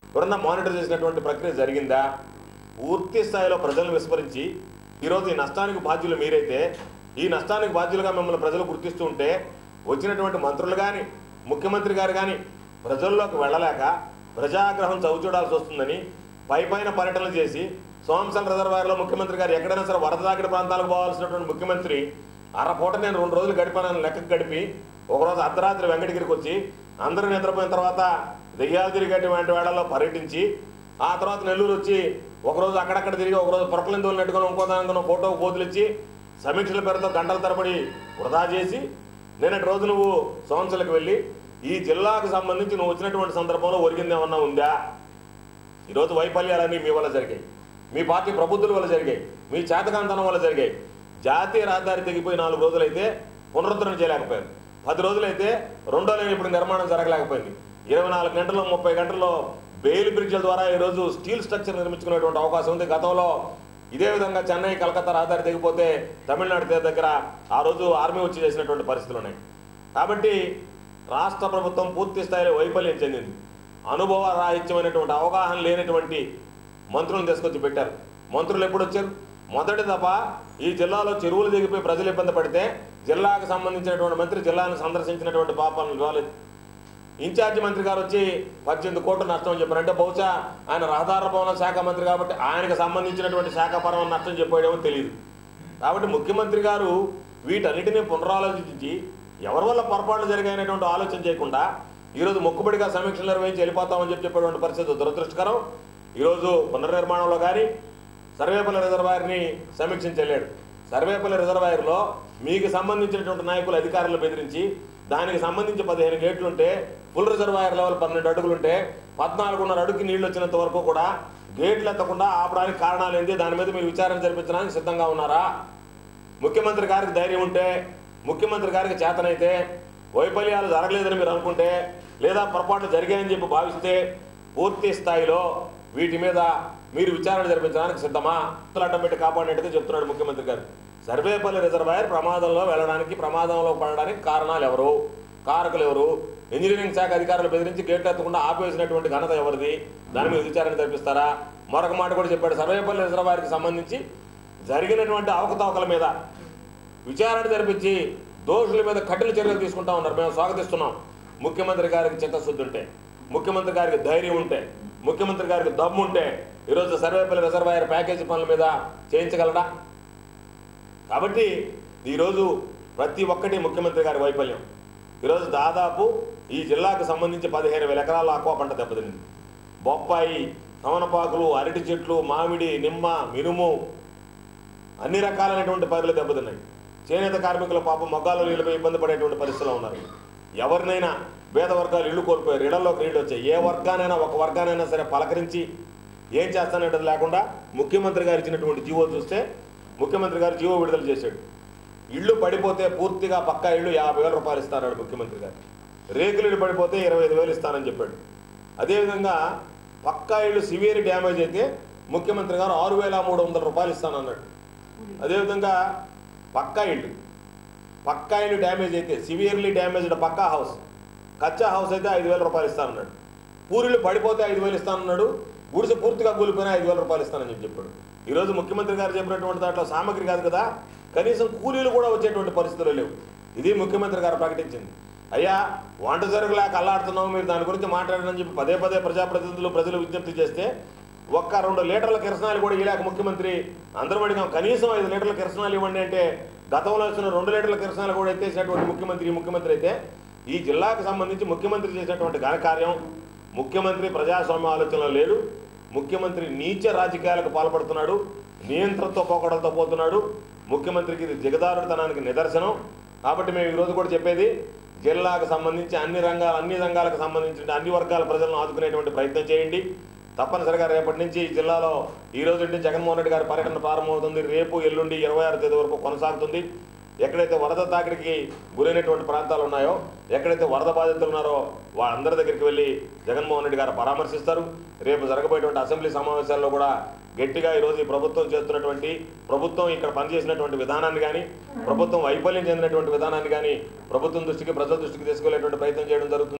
ఎవరన్నా మానిటర్ చేసినటువంటి ప్రక్రియ జరిగిందా పూర్తి స్థాయిలో ప్రజలను విస్మరించి ఈరోజు ఈ నష్టానికి బాధ్యులు మీరైతే ఈ నష్టానికి బాధ్యులుగా మిమ్మల్ని ప్రజలు గుర్తిస్తూ ఉంటే వచ్చినటువంటి మంత్రులు కానీ ముఖ్యమంత్రి గారు కానీ ప్రజల్లోకి వెళ్ళలేక ప్రజాగ్రహం చవిచూడాల్సి వస్తుందని పై పైన పర్యటనలు చేసి సోమసల్ రిజర్వాయర్లో ముఖ్యమంత్రి గారు ఎక్కడైనా సరే వరద తాకిడి ప్రాంతాలకు పోవాల్సినటువంటి ముఖ్యమంత్రి అరపూట నేను రెండు రోజులు గడిపానని లెక్కకు గడిపి ఒకరోజు అర్ధరాత్రి వెంకటగిరికి వచ్చి అందరూ నిద్రపోయిన తర్వాత దెయ్యాలు తిరిగేటువంటి వేళల్లో పర్యటించి ఆ తర్వాత నెల్లూరు వచ్చి ఒకరోజు అక్కడక్కడ తిరిగి ఒకరోజు పొరకలను తోలినట్టుగా ఇంకో దానికో ఫోటో పోతులు ఇచ్చి సమీక్షల పేరుతో గంటల తరబడి వృధా చేసి నిన్నటి రోజు నువ్వు సంవత్సరాలకు వెళ్ళి ఈ జిల్లాకు సంబంధించి నువ్వు వచ్చినటువంటి సందర్భంలో ఒరిగింది ఏమన్నా ఉందా ఈరోజు వైఫల్యాలన్నీ మీ వల్ల జరిగాయి మీ పార్టీ ప్రబుద్ధుల వల్ల జరిగాయి మీ చేతకాంతనం వల్ల జరిగాయి జాతీయ రహదారి తెగిపోయి నాలుగు రోజులైతే పునరుద్ధరణ చేయలేకపోయారు పది రోజులైతే రెండో లైన్ ఇప్పుడు నిర్మాణం జరగలేకపోయింది ఇరవై నాలుగు గంటల్లో ముప్పై గంటల్లో బెయిల్ బ్రిడ్జ్ల ద్వారా ఈరోజు స్టీల్ స్ట్రక్చర్ నిర్మించుకునేటువంటి అవకాశం ఉంది గతంలో ఇదే విధంగా చెన్నై కలకత్తా రహదారి తెగిపోతే తమిళనాడు తీర దగ్గర ఆ రోజు ఆర్మీ వచ్చి చేసినటువంటి పరిస్థితులు ఉన్నాయి కాబట్టి రాష్ట్ర ప్రభుత్వం పూర్తి స్థాయిలో వైఫల్యం చెందింది అనుభవ రాహిత్యమైనటువంటి అవగాహన లేనటువంటి మంత్రులను తీసుకొచ్చి పెట్టారు మంత్రులు ఎప్పుడు వచ్చారు మొదటి దఫ ఈ జిల్లాలో చెరువులు దిగిపోయి ప్రజలు ఇబ్బంది పడితే జిల్లాకు సంబంధించినటువంటి మంత్రి జిల్లాను సందర్శించినటువంటి పాపాలను ఇవ్వాలి ఇన్ఛార్జి మంత్రి గారు వచ్చి పద్దెనిమిది కోట్ల నష్టం అని చెప్పారు అంటే బహుశా ఆయన రహదారుల భవన శాఖ మంత్రి కాబట్టి ఆయనకు సంబంధించినటువంటి శాఖపరమైన నష్టం చెప్పేయడమో తెలియదు కాబట్టి ముఖ్యమంత్రి గారు వీటన్నిటిని పునరాలోచించి ఎవరి వల్ల పొరపాట్లు జరిగాయనేటువంటి ఆలోచన చేయకుండా ఈరోజు మొక్కుబడిగా సమీక్షలు నిర్వహించి వెళ్ళిపోతామని చెప్పి చెప్పేటువంటి పరిస్థితి దురదృష్టకరం ఈరోజు పునర్నిర్మాణంలో కానీ సర్వేపల్లి రిజర్వాయర్ని సమీక్షించి వెళ్ళాడు సర్వేపల్లి రిజర్వాయర్లో మీకు సంబంధించినటువంటి నాయకులు అధికారులు బెదిరించి దానికి సంబంధించి పదిహేను గేట్లు ఉంటే ఫుల్ రిజర్వాయర్ లెవెల్ పన్నెండు అడుగులు ఉంటే పద్నాలుగున్నర అడుగుకి నీళ్లు వచ్చినంత వరకు కూడా గేట్లు ఎత్తకుండా ఆపడానికి కారణాలు ఏంటి దాని మీద మీరు విచారణ జరిపించడానికి సిద్ధంగా ఉన్నారా ముఖ్యమంత్రి గారికి ధైర్యం ఉంటే ముఖ్యమంత్రి గారికి చేతనైతే వైఫల్యాలు జరగలేదని మీరు అనుకుంటే లేదా పొరపాట్లు జరిగాయని చెప్పి భావిస్తే పూర్తి స్థాయిలో వీటి మీద మీరు విచారణ జరిపించడానికి సిద్ధమా అసలు అడ్డం పెట్టి కాపాడినట్టుగా చెప్తున్నాడు ముఖ్యమంత్రి గారు సర్వేపల్లి రిజర్వాయర్ ప్రమాదంలో వెళ్ళడానికి ప్రమాదంలో పడడానికి కారణాలు ఎవరు కారకులు ఎవరు ఇంజనీరింగ్ శాఖ అధికారులు బెదిరించి గేట్లు ఎత్తకుండా ఆపేసినటువంటి ఘనత ఎవరిది దాని మీద విచారణ జరిపిస్తారా మరొక మాట కూడా చెప్పాడు సర్వేపల్లి రిజర్వాయర్కి సంబంధించి జరిగినటువంటి అవకతవకల మీద విచారణ జరిపించి దోషుల మీద కఠిన చర్యలు తీసుకుంటా ఉన్నారు మేము స్వాగతిస్తున్నాం ముఖ్యమంత్రి గారికి చిత్తశుద్ధి ఉంటే ముఖ్యమంత్రి గారికి ధైర్యం ఉంటే ముఖ్యమంత్రి గారికి దమ్ము ఉంటే ఈరోజు సర్వేపల్లి రిజర్వాయర్ ప్యాకేజీ పనుల మీద చేయించగలడా కాబట్టి ఈరోజు ప్రతి ఒక్కటి ముఖ్యమంత్రి గారి వైఫల్యం ఈరోజు దాదాపు ఈ జిల్లాకు సంబంధించి పదిహేను వేల ఎకరాల ఆక్వా పంట దెబ్బతింది బొప్పాయి తమనపాకులు అరటి చెట్లు మామిడి నిమ్మ మినుము అన్ని రకాలైనటువంటి పనులు దెబ్బతిన్నాయి చేనేత కార్మికుల పాపం మొగ్గాలు నీళ్ళపై ఇబ్బంది పడేటువంటి పరిస్థితిలో ఉన్నారు ఎవరినైనా పేద వర్గాలు ఇల్లు కోల్పోయారు ఇళ్లలోకి నీళ్ళు వచ్చాయి ఏ వర్గానైనా ఒక వర్గానైనా సరే పలకరించి ఏం చేస్తానంటే లేకుండా ముఖ్యమంత్రి గారు ఇచ్చినటువంటి జీవో చూస్తే ముఖ్యమంత్రి గారు జీవో విడుదల చేశాడు ఇళ్ళు పడిపోతే పూర్తిగా పక్కా ఇళ్ళు యాభై వేల రూపాయలు ఇస్తాడు ముఖ్యమంత్రి గారు రేకులు ఇళ్ళు పడిపోతే ఇరవై ఐదు వేలు ఇస్తానని చెప్పాడు అదేవిధంగా పక్కా ఇళ్ళు సివియర్ డ్యామేజ్ అయితే ముఖ్యమంత్రి గారు ఆరు వేల మూడు వందల రూపాయలు ఇస్తానన్నాడు అదేవిధంగా పక్కా ఇళ్ళు పక్కా ఇల్లు డ్యామేజ్ అయితే severely damaged pucca house kutcha house అయితే ఐదు వేల రూపాయలు ఇస్తానన్నాడు పూరిలు పడిపోతే ఐదు వేలు ఇస్తానన్నాడు గుడిసె పూర్తిగా కూలిపోయినా ఐదు వేల రూపాయలు ఇస్తానని చెప్పి చెప్పాడు ఈరోజు ముఖ్యమంత్రి గారు చెప్పినటువంటి దాంట్లో సామగ్రి కాదు కదా కనీసం కూలీలు కూడా వచ్చేటువంటి పరిస్థితులు లేవు ఇది ముఖ్యమంత్రి గారు ప్రకటించింది అయ్యా వంట జరుగులాక అల్లాడుతున్నాం మీరు దాని గురించి మాట్లాడనని చెప్పి పదే పదే ప్రజాప్రతినిధులు ప్రజలు విజ్ఞప్తి చేస్తే ఒక్క రెండు లీటర్ల కిరసనాలు కూడా ఇలాక ముఖ్యమంత్రి అందరం అడిగాం కనీసం ఐదు లీటర్ల కిరసనాలు ఇవ్వండి అంటే గతంలో వచ్చిన రెండు లీటర్ల కిరసనాలు కూడా ఎత్తేసినటువంటి ముఖ్యమంత్రి ఈ ముఖ్యమంత్రి అయితే ఈ జిల్లాకు సంబంధించి ముఖ్యమంత్రి చేసినటువంటి ఘనకార్యం ముఖ్యమంత్రి ప్రజాస్వామ్య ఆలోచనలో లేడు ముఖ్యమంత్రి నీచ రాజకీయాలకు పాల్పడుతున్నాడు నియంత్రణతో పోకడలతో పోతున్నాడు ముఖ్యమంత్రికి ఇది దిగదారుతనానికి నిదర్శనం కాబట్టి మేము ఈరోజు కూడా చెప్పేది జిల్లాకు సంబంధించి అన్ని రంగాల అన్ని రంగాలకు సంబంధించిన అన్ని వర్గాల ప్రజలను ఆదుకునేటువంటి ప్రయత్నం చేయండి తప్పనిసరిగా రేపటి నుంచి ఈ జిల్లాలో ఈ రోజు నుండి జగన్మోహన్ రెడ్డి గారి పర్యటన ప్రారంభమవుతుంది రేపు ఎల్లుండి ఇరవై ఆరు తేదీ వరకు కొనసాగుతుంది ఎక్కడైతే వరద తాకిడికి గురైనటువంటి ప్రాంతాలు ఉన్నాయో ఎక్కడైతే వరద బాధితులు ఉన్నారో వాళ్ళందరి దగ్గరికి వెళ్ళి జగన్మోహన్ రెడ్డి గారు పరామర్శిస్తారు రేపు జరగబోయేటువంటి అసెంబ్లీ సమావేశాల్లో కూడా గట్టిగా ఈరోజు ఈ ప్రభుత్వం చేస్తున్నటువంటి ప్రభుత్వం ఇక్కడ పనిచేసినటువంటి విధానాన్ని కానీ ప్రభుత్వం వైఫల్యం చెందినటువంటి విధానాన్ని కానీ ప్రభుత్వం దృష్టికి ప్రజల దృష్టికి తీసుకెళ్లేటువంటి ప్రయత్నం చేయడం జరుగుతుంది